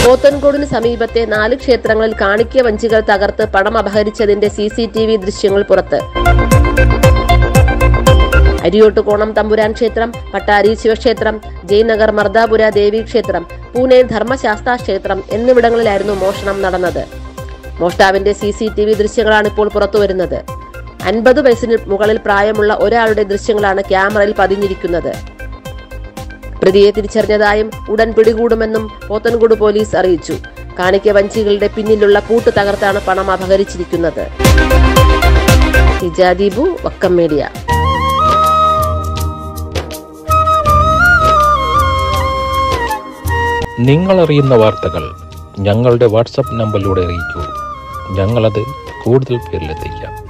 പോത്തൻകോടിന് സമീപത്തെ നാല് ക്ഷേത്രങ്ങളിൽ കാണിക്ക വഞ്ചികൾ തകർത്ത് പണം അപഹരിച്ചതിന്റെ സി സി ടി വി ദൃശ്യങ്ങൾ പുറത്ത് അരിയോട്ടുകോണം തമ്പുരാൻ ക്ഷേത്രം പട്ടാരി ശിവക്ഷേത്രം ജയ്നഗർ മർദാപുര ദേവി ക്ഷേത്രം പൂനെ ധർമ്മശാസ്ത്ര ക്ഷേത്രം എന്നിവിടങ്ങളിലായിരുന്നു മോഷണം നടന്നത് മോഷ്ടാവിന്റെ സി സി ടി വി ദൃശ്യങ്ങളാണ് ഇപ്പോൾ പുറത്തുവരുന്നത് അൻപത് വയസ്സിന് മുകളിൽ പ്രായമുള്ള ഒരാളുടെ ദൃശ്യങ്ങളാണ് ക്യാമറയിൽ പതിഞ്ഞിരിക്കുന്നത് പ്രതിയെ തിരിച്ചറിഞ്ഞതായും ഉടൻ പിടികൂടുമെന്നും പോത്തൻകുട് പോലീസ് അറിയിച്ചു കാണിക്ക വഞ്ചികളുടെ പിന്നിലുള്ള പൂട്ട് തകർത്താണ് പണം അപഹരിച്ചിരിക്കുന്നത് ഹിജാദീബു വക്കം മീഡിയ നിങ്ങൾ അറിയുന്ന വാർത്തകൾ ഞങ്ങളുടെ വാട്സപ്പ് നമ്പറിലൂടെ അറിയിക്കൂ ഞങ്ങളത് കൂടുതൽ പേരിലെത്തിക്കാം